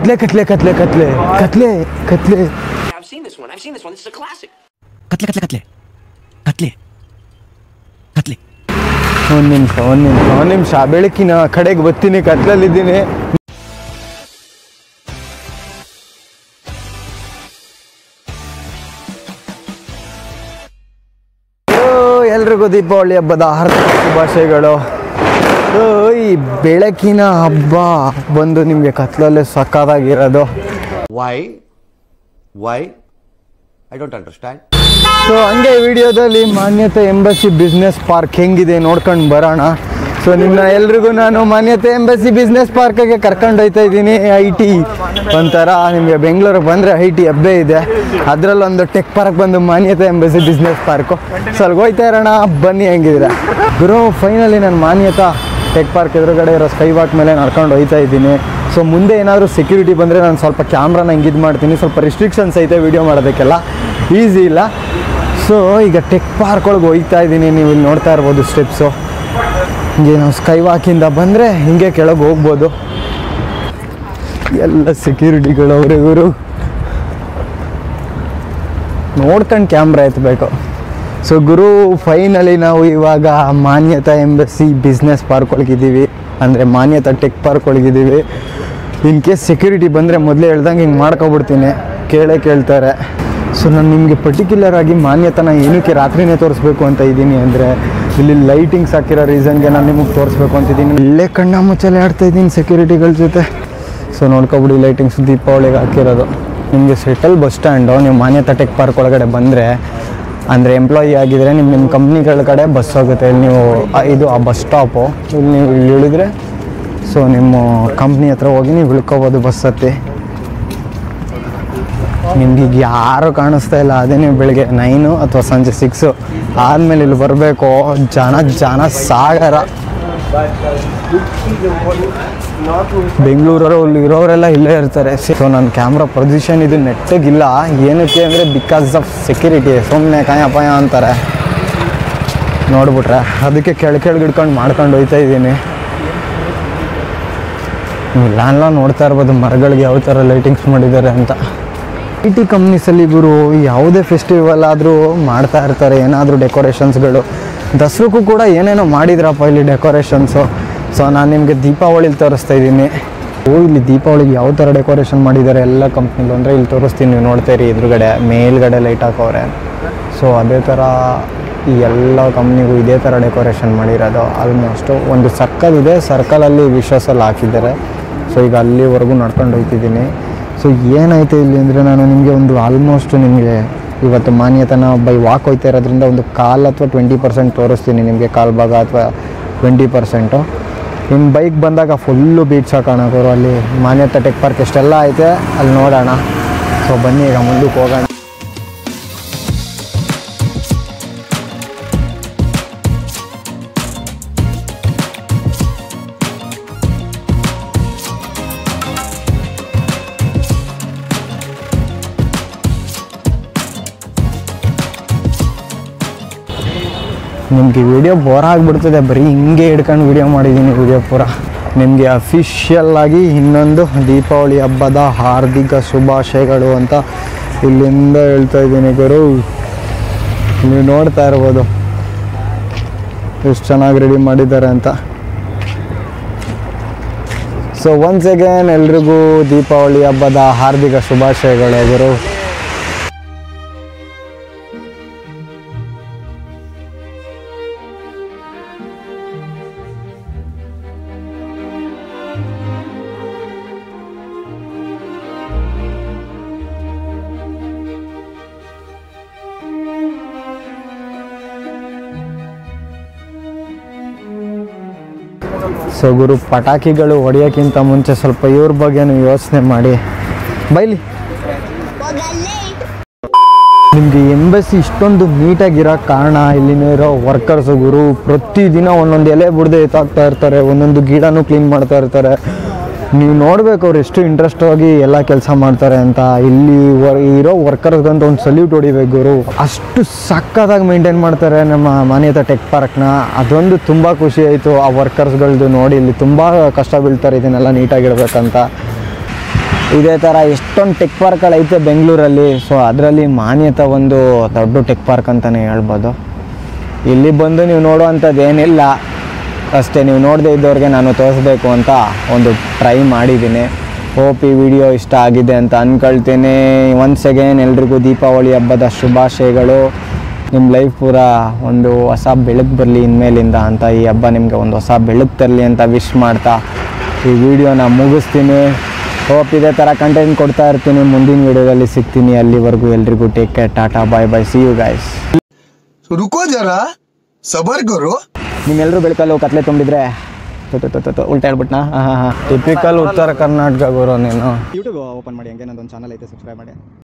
ಕತ್ಲೆ ಕತ್ಲೆ ಕತ್ಲೆ ಕತ್ಲೆ ಕತ್ಲೆ ಕತ್ಲೆ I've seen this one. I've seen this one. This is a classic. ಕತ್ಲೆ ಕತ್ಲೆ ಕತ್ಲೆ ಕತ್ಲೆ ಕತ್ಲೆ ಒಂದು ನಿಮಿಷ ಒಂದು ನಿಮಿಷ ಒಂದು ನಿಮಿಷ ಬೆಳಕಿನ ಕಡೆಗೆ ಬರ್ತೀನಿ ಕತ್ಲಲ್ಲಿದ್ದೀನಿ ಓ, ಎಲ್ರಿಗೂ ದೀಪಾವಳಿ ಹಬ್ಬದ ಹಾರ್ದಿಕ ಶುಭಾಶಯಗಳು ಓ, ಈ ಬೆಳಕಿನ ಹಬ್ಬ ಬಂದು ನಿಮಗೆ ಕತ್ಲಲ್ಲೇ ಸಕ್ಕದಾಗಿರೋದು Why? Why? I don't understand. So ಹಂಗೆ ವಿಡಿಯೋದಲ್ಲಿ ಮಾನ್ಯತೆ ಎಂಬಸಿ ಬಿಸ್ನೆಸ್ ಪಾರ್ಕ್ ಹೆಂಗಿದೆ ನೋಡ್ಕೊಂಡು ಬರೋಣ ಸೊ ನಿನ್ನ ಎಲ್ರಿಗೂ ನಾನು ಮಾನ್ಯತೆ ಎಂಬಸಿ ಬಿಸ್ನೆಸ್ ಪಾರ್ಕಿಗೆ ಕರ್ಕೊಂಡು ಹೋಗ್ತಾ ಇದ್ದೀನಿ ಐ ಟಿ ಒಂಥರ ನಿಮಗೆ ಬೆಂಗಳೂರಿಗೆ ಬಂದರೆ ಐ ಟಿ ಹಬ್ಬೆ ಇದೆ ಅದರಲ್ಲೊಂದು ಟೆಕ್ ಪಾರ್ಕ್ ಬಂದು ಮಾನ್ಯತೆ ಎಂಬಸಿ ಬಿಸ್ನೆಸ್ ಪಾರ್ಕು ಸೊ ಅಲ್ಲಿಗೆ ಹೋಗ್ತಾ ಇರೋಣ ಬನ್ನಿ ಹೆಂಗಿದ್ರೆ ಗುರು ಫೈನಲಿ ನಾನು ಮಾನ್ಯತಾ ಟೆಕ್ ಪಾರ್ಕ್ ಎದುರುಗಡೆ ಇರೋ ಸ್ಕೈ ವಾಕ್ ಮೇಲೆ ನಡ್ಕೊಂಡು ಹೋಗ್ತಾ ಇದ್ದೀನಿ ಸೊ ಮುಂದೆ ಏನಾದರೂ ಸೆಕ್ಯೂರಿಟಿ ಬಂದರೆ ನಾನು ಸ್ವಲ್ಪ ಕ್ಯಾಮ್ರಾನ ಹಿಂಗೆ ಇದು ಮಾಡ್ತೀನಿ ಸ್ವಲ್ಪ ರಿಸ್ಟ್ರಿಕ್ಷನ್ಸ್ ಐತೆ ವೀಡಿಯೋ ಮಾಡೋದಕ್ಕೆಲ್ಲ ಈಸಿ ಇಲ್ಲ ಸೊ ಈಗ ಟೆಕ್ ಪಾರ್ಕ್ ಒಳಗೆ ಹೋಗ್ತಾ ಇದ್ದೀನಿ ನೀವು ಇಲ್ಲಿ ನೋಡ್ತಾ ಇರ್ಬೋದು ಸ್ಟೆಪ್ಸು ಹಿಂಗೆ ನಾವು ಸ್ಕೈ ವಾಕಿಂದ ಬಂದರೆ ಹಿಂಗೆ ಕೆಳಗೆ ಹೋಗ್ಬೋದು ಎಲ್ಲ ಸೆಕ್ಯೂರಿಟಿಗಳು ಅವ್ರೆ ಇವರು ನೋಡ್ಕೊಂಡು ಕ್ಯಾಮ್ರಾ ಎತ್ತಬೇಕು ಸೊ ಗುರು ಫೈನಲಿ ನಾವು ಇವಾಗ ಮಾನ್ಯತಾ ಎಂಬಸಿ ಬಿಸ್ನೆಸ್ ಪಾರ್ಕ್ ಒಳಗಿದ್ದೀವಿ ಅಂದರೆ ಮಾನ್ಯತಾ ಟೆಕ್ ಪಾರ್ಕ್ ಒಳಗಿದ್ದೀವಿ ಇನ್ ಕೇಸ್ ಸೆಕ್ಯೂರಿಟಿ ಬಂದರೆ ಮೊದಲೇ ಹೇಳ್ದಂಗೆ ಹಿಂಗೆ ಮಾಡ್ಕೊಬಿಡ್ತೀನಿ ಕೇಳೇ ಕೇಳ್ತಾರೆ ಸೊ ನಾನು ನಿಮಗೆ ಪರ್ಟಿಕ್ಯುಲರ್ ಆಗಿ ಮಾನ್ಯತನ ಏನಕ್ಕೆ ರಾತ್ರಿನೇ ತೋರಿಸ್ಬೇಕು ಅಂತ ಇದ್ದೀನಿ ಅಂದರೆ ಇಲ್ಲಿ ಲೈಟಿಂಗ್ಸ್ ಹಾಕಿರೋ ರೀಸನ್ಗೆ ನಾನು ನಿಮಗೆ ತೋರಿಸ್ಬೇಕು ಅಂತಿದ್ದೀನಿ ಇಲ್ಲೇ ಕಣ್ಣ ಮುಚ್ಚಲೆ ಆಡ್ತಾ ಇದ್ದೀನಿ ಸೆಕ್ಯೂರಿಟಿಗಳ ಜೊತೆ ಸೊ ನೋಡ್ಕೊಬಿಡಿ ಲೈಟಿಂಗ್ಸ್ ದೀಪಾವಳಿಗೆ ಹಾಕಿರೋದು ನಿಮಗೆ ಸೆಟಲ್ ಬಸ್ ಸ್ಟ್ಯಾಂಡು ನೀವು ಮಾನ್ಯತಾ ಟೆಕ್ ಪಾರ್ಕ್ ಒಳಗಡೆ ಬಂದರೆ ಅಂದರೆ ಎಂಪ್ಲಾಯಿ ಆಗಿದ್ರೆ ನಿಮ್ಮ ನಿಮ್ಮ ಕಂಪ್ನಿಗಳ ಕಡೆ ಬಸ್ ಹೋಗುತ್ತೆ ಇಲ್ಲಿ ನೀವು ಆ, ಇದು ಆ ಬಸ್ ಸ್ಟಾಪು ಇಲ್ಲಿ ನೀವು ಇಲ್ಲಿ ಇಳಿದ್ರೆ ಸೊ ನಿಮ್ಮ ಕಂಪ್ನಿ ಹತ್ರ ಹೋಗಿ ನೀವು ಇಳ್ಕೊಬೋದು ಬಸ್ ಹತ್ತಿ ನಿಮ್ಗೆ ಈಗ ಯಾರು ಕಾಣಿಸ್ತಾ ಇಲ್ಲ ಅದೇ ನೀವು ಬೆಳಿಗ್ಗೆ ನೈನು ಅಥವಾ ಸಂಜೆ ಸಿಕ್ಸು ಆದಮೇಲೆ ಇಲ್ಲಿ ಬರಬೇಕು ಜನ ಜನ ಸಾಗರ ಬೆಂಗಳೂರವರು ಇಲ್ಲಿ ಇರೋರೆಲ್ಲ ಇಲ್ಲೇ ಇರ್ತಾರೆ ಸೊ ನನ್ನ ಕ್ಯಾಮ್ರಾ ಪೊಸಿಷನ್ ಇದು ನೆಟ್ಟಗಿಲ್ಲ ಏನಕ್ಕೆ ಅಂದರೆ ಬಿಕಾಸ್ ಆಫ್ ಸೆಕ್ಯೂರಿಟಿ ಸುಮ್ಮನೆ ಕಾಯ ಪಾಯ ಅಂತಾರೆ ನೋಡ್ಬಿಟ್ರೆ ಅದಕ್ಕೆ ಕೆಳ ಕೆಳಗೆ ಹಿಡ್ಕೊಂಡು ಮಾಡ್ಕೊಂಡು ಹೋಗ್ತಾ ಇದ್ದೀನಿ ಇಲ್ಲೆಲ್ಲ ನೋಡ್ತಾ ಇರ್ಬೋದು ಮರಗಳಿಗೆ ಯಾವ ಥರ ಲೈಟಿಂಗ್ಸ್ ಮಾಡಿದ್ದಾರೆ ಅಂತ ಐ ಟಿ ಕಂಪ್ನೀಸಲ್ಲಿ ಗುರು ಯಾವುದೇ ಫೆಸ್ಟಿವಲ್ ಆದರೂ ಮಾಡ್ತಾ ಇರ್ತಾರೆ ಏನಾದರೂ ಡೆಕೋರೇಷನ್ಸ್ಗಳು ದಸರಕ್ಕೂ ಕೂಡ ಏನೇನೋ ಮಾಡಿದ್ರಪ್ಪ ಇಲ್ಲಿ ಡೆಕೋರೇಷನ್ಸು ಸೊ ನಾನು ನಿಮಗೆ ದೀಪಾವಳಿಲಿ ತೋರಿಸ್ತಾ ಇದ್ದೀನಿ ಓ ಇಲ್ಲಿ ದೀಪಾವಳಿಗೆ ಯಾವ ಥರ ಡೆಕೋರೇಷನ್ ಮಾಡಿದ್ದಾರೆ ಎಲ್ಲ ಕಂಪ್ನಿಲು ಅಂದರೆ ಇಲ್ಲಿ ತೋರಿಸ್ತೀನಿ ನೀವು ನೋಡ್ತೀರಿ ಎದುರುಗಡೆ ಮೇಲ್ಗಡೆ ಲೈಟ್ ಹಾಕವ್ರೆ ಸೊ ಅದೇ ಥರ ಈ ಎಲ್ಲ ಕಂಪ್ನಿಗೂ ಇದೇ ಥರ ಡೆಕೋರೇಷನ್ ಮಾಡಿರೋದು ಆಲ್ಮೋಸ್ಟು ಒಂದು ಸರ್ಕಲ್ ಇದೆ ಸರ್ಕಲಲ್ಲಿ ವಿಶ್ವಾಸಲ್ಲಿ ಹಾಕಿದ್ದಾರೆ ಸೊ ಈಗ ಅಲ್ಲಿವರೆಗೂ ನಡ್ಕೊಂಡು ಹೋಗ್ತಿದ್ದೀನಿ ಸೊ ಏನಾಯ್ತು ಇಲ್ಲಿ ಅಂದರೆ ನಾನು ನಿಮಗೆ ಒಂದು ಆಲ್ಮೋಸ್ಟ್ ನಿಮಗೆ ಇವತ್ತು ಮಾನ್ಯತನ ಬೈ ವಾಕ್ ಹೋಗ್ತಾ ಇರೋದ್ರಿಂದ ಒಂದು ಕಾಲ್ ಅಥವಾ ಟ್ವೆಂಟಿ ಪರ್ಸೆಂಟ್ ತೋರಿಸ್ತೀನಿ ನಿಮಗೆ ಕಾಲ್ ಭಾಗ ಅಥವಾ ಟ್ವೆಂಟಿ ಪರ್ಸೆಂಟು ಇನ್ನು ಬೈಕ್ ಬಂದಾಗ ಫುಲ್ಲು ಬೀಚ್ ಹಾಕೋಣಕೋರು ಅಲ್ಲಿ ಮಾನ್ಯತಾ ಟೆಕ್ ಪಾರ್ಕ್ ಎಷ್ಟೆಲ್ಲ ಐತೆ ಅಲ್ಲಿ ನೋಡೋಣ ಸೊ ಬನ್ನಿ ಈಗ ಮುಂದಕ್ಕೆ ಹೋಗೋಣ ನಿಮಗೆ ವಿಡಿಯೋ ಬೋರ್ ಆಗಿಬಿಡ್ತದೆ ಬರೀ ಹಿಂಗೆ ಹಿಡ್ಕೊಂಡು ವಿಡಿಯೋ ಮಾಡಿದ್ದೀನಿ ವಿಡಿಯೋ ಪೂರ ನಿಮಗೆ ಅಫಿಷಿಯಲ್ ಆಗಿ ಇನ್ನೊಂದು ದೀಪಾವಳಿ ಹಬ್ಬದ ಹಾರ್ದಿಕ ಶುಭಾಶಯಗಳು ಅಂತ ಇಲ್ಲಿಂದ ಹೇಳ್ತಾ ಇದ್ದೀನಿ ಗುರು ನೀವು ನೋಡ್ತಾ ಇರ್ಬೋದು ಎಷ್ಟು ಚೆನ್ನಾಗಿ ರೆಡಿ ಮಾಡಿದ್ದಾರೆ ಅಂತ ಸೊ ಒನ್ಸ್ ಅಗೇನ್ ಎಲ್ರಿಗೂ ದೀಪಾವಳಿ ಹಬ್ಬದ ಹಾರ್ದಿಕ ಶುಭಾಶಯಗಳು ಗುರು ಸೊ ಗುರು ಪಟಾಕಿಗಳು ಹೊಡೆಯೋಕ್ಕಿಂತ ಮುಂಚೆ ಸ್ವಲ್ಪ ಇವ್ರ ಬಗ್ಗೆನೂ ಯೋಚನೆ ಮಾಡಿ ಬೈಲಿ ನಿಮಗೆ ಎಂಬಸಿ ಇಷ್ಟೊಂದು ನೀಟಾಗಿರೋ ಕಾರಣ ಇಲ್ಲಿರೋ ವರ್ಕರ್ಸ್ ಗುರು ಪ್ರತಿದಿನ ಒಂದೊಂದು ಎಲೆ ಬಿಡದೆ ಎತ್ತಾಗ್ತಾ ಇರ್ತಾರೆ ಒಂದೊಂದು ಗಿಡನೂ ಕ್ಲೀನ್ ಮಾಡ್ತಾ ಇರ್ತಾರೆ ನೀವು ನೋಡ್ಬೇಕು ಅವ್ರು ಎಷ್ಟು ಇಂಟ್ರೆಸ್ಟ್ ಆಗಿ ಎಲ್ಲ ಕೆಲಸ ಮಾಡ್ತಾರೆ ಅಂತ ಇಲ್ಲಿ ವರ್ ಇರೋ ವರ್ಕರ್ಸ್ಗಂತ ಒಂದು ಸಲ್ಯೂಟ್ ಹೊಡಿಬೇಕು ಗುರು ಅಷ್ಟು ಸಕ್ಕತ್ತಾಗಿ ಮೇಂಟೈನ್ ಮಾಡ್ತಾರೆ ನಮ್ಮ ಮಾನ್ಯತಾ ಟೆಕ್ ಪಾರ್ಕ್ನ ಅದೊಂದು ತುಂಬ ಖುಷಿ ಆಯಿತು ಆ ವರ್ಕರ್ಸ್ಗಳದ್ದು ನೋಡಿ ಇಲ್ಲಿ ತುಂಬ ಕಷ್ಟ ಬೀಳ್ತಾರೆ ಇದನ್ನೆಲ್ಲ ನೀಟಾಗಿಡ್ಬೇಕಂತ ಇದೇ ಥರ ಎಷ್ಟೊಂದು ಟೆಕ್ ಪಾರ್ಕ್ಗಳೈತೆ ಬೆಂಗಳೂರಲ್ಲಿ ಸೊ ಅದರಲ್ಲಿ ಮಾನ್ಯತ ಒಂದು ದೊಡ್ಡ ಟೆಕ್ ಪಾರ್ಕ್ ಅಂತಲೇ ಹೇಳ್ಬೋದು ಇಲ್ಲಿ ಬಂದು ನೀವು ನೋಡುವಂಥದ್ದು ಏನಿಲ್ಲ ಅಷ್ಟೇ ನೀವು ನೋಡದೇ ಇದ್ದವ್ರಿಗೆ ನಾನು ತೋರಿಸ್ಬೇಕು ಅಂತ ಒಂದು ಟ್ರೈ ಮಾಡಿದ್ದೀನಿ ಹೋಪ್ ಈ ವಿಡಿಯೋ ಇಷ್ಟ ಆಗಿದೆ ಅಂತ ಅಂದ್ಕೊಳ್ತೀನಿ ಒನ್ಸ್ ಅಗೇನ್ ಎಲ್ರಿಗೂ ದೀಪಾವಳಿ ಹಬ್ಬದ ಶುಭಾಶಯಗಳು ನಿಮ್ಮ ಲೈಫ್ ಪೂರ ಒಂದು ಹೊಸ ಬೆಳಕು ಬರಲಿ ಇನ್ಮೇಲಿಂದ ಅಂತ ಈ ಹಬ್ಬ ನಿಮಗೆ ಒಂದು ಹೊಸ ಬೆಳಕು ತರಲಿ ಅಂತ ವಿಶ್ ಮಾಡ್ತಾ ಈ ವಿಡಿಯೋನ ಮುಗಿಸ್ತೀನಿ ಹೋಪ್ ಇದೇ ಥರ ಕಂಟೆಂಟ್ ಕೊಡ್ತಾ ಇರ್ತೀನಿ ಮುಂದಿನ ವಿಡಿಯೋದಲ್ಲಿ ಸಿಗ್ತೀನಿ ಅಲ್ಲಿವರೆಗೂ ಎಲ್ರಿಗೂ ಟೇಕ್ ಕೇರ್ ಟಾಟಾ bye bye see you guys रुको जरा सबर करो ನಿಮ್ಮೆಲ್ಲರೂ ಬೆಳಕಲ್ಲು ಕತ್ಲೆ ತುಂಬಿದ್ರೆ ತು, ತು, ತು, ತು, ತು, ಉಲ್ಟಾ ಹೇಳ್ಬಿಟ್ನಾ ಹಾಂ ಹಾಂ ಹಾಂ ಟಿಪಿಕಲ್ ಉತ್ತರ ಕರ್ನಾಟಕ ಗುರು ನೀನು ಯೂಟ್ಯೂಬ್ ಓಪನ್ ಮಾಡಿ ಹಂಗೆ ನಂದೊಂದು ಚಾನಲ್ ಐತೆ ಸಬ್ಸ್ಕ್ರೈಬ್ ಮಾಡಿ